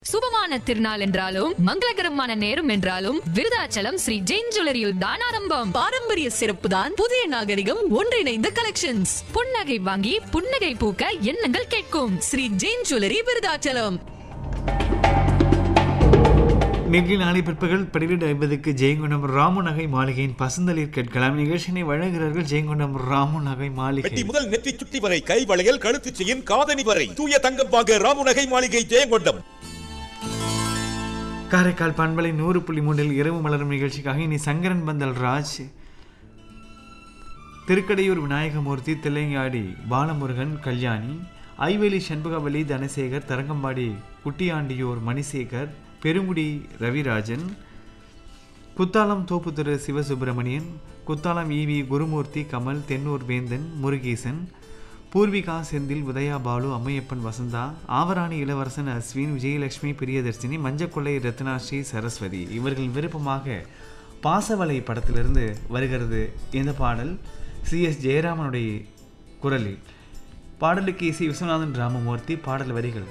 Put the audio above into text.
சுபமான திருநாள் என்றாலும் மங்களகரமான நேரம் என்றாலும் விருதாச்சலம் ஸ்ரீ ஜெயின் ஜுவல்லரியில் தான் ஆரம்பம் பாரம்பரிய சிறப்பு தான் புதிய நாகரிகம் ஒன்றிணைந்த கலெக்ஷன்ஸ் புன்னகை வாங்கி புன்னகை பூக்க எண்ணங்கள் கேட்கும் ஸ்ரீ ஜெயின் ஜுவல்லரி விருதாச்சலம் நெகிழ் நாளை பிற்பகல் பன்னிரெண்டு ஐம்பதுக்கு ஜெயங்கொண்டம் ராமு நகை மாளிகையின் பசுந்தளிர் கேட்கலாம் நிகழ்ச்சியினை வழங்குகிறார்கள் ஜெயங்கொண்டம் ராமு நகை மாளிகை வெட்டி முதல் நெற்றி சுட்டி வரை கை வளையல் கழுத்து செயின் காதணி வரை தூய தங்கம் வாங்க ராமுநகை மாளிகை ஜெயங்கொண்டம் காரைக்கால் பண்பலை நூறு புள்ளி மூன்றில் இரவு மலரும் நிகழ்ச்சிக்காக இனி சங்கரன் பந்தல் ராஜ் திருக்கடையூர் விநாயகமூர்த்தி தில்லையாடி பாலமுருகன் கல்யாணி ஐவேலி சண்முகவலி தனசேகர் தரங்கம்பாடி குட்டியாண்டியூர் மணிசேகர் பெருங்குடி ரவிராஜன் குத்தாலம் தோப்புத்துறை சிவசுப்பிரமணியன் குத்தாலம் ஈவி குருமூர்த்தி கமல் தென்னூர் வேந்தன் முருகேசன் பூர்விகா செந்தில் உதயா பாலு அம்மையப்பன் வசந்தா ஆவராணி இளவரசன் அஸ்வின் விஜயலட்சுமி பிரியதர்ஷினி மஞ்சக்கொள்ளை ரத்னாஸ்ரீ சரஸ்வதி இவர்கள் விருப்பமாக பாசவலை படத்திலிருந்து வருகிறது இந்த பாடல் சி எஸ் ஜெயராமனுடைய குரலில் பாடலுக்கு இசை விஸ்வநாதன் ராமமூர்த்தி பாடல் வரிகள்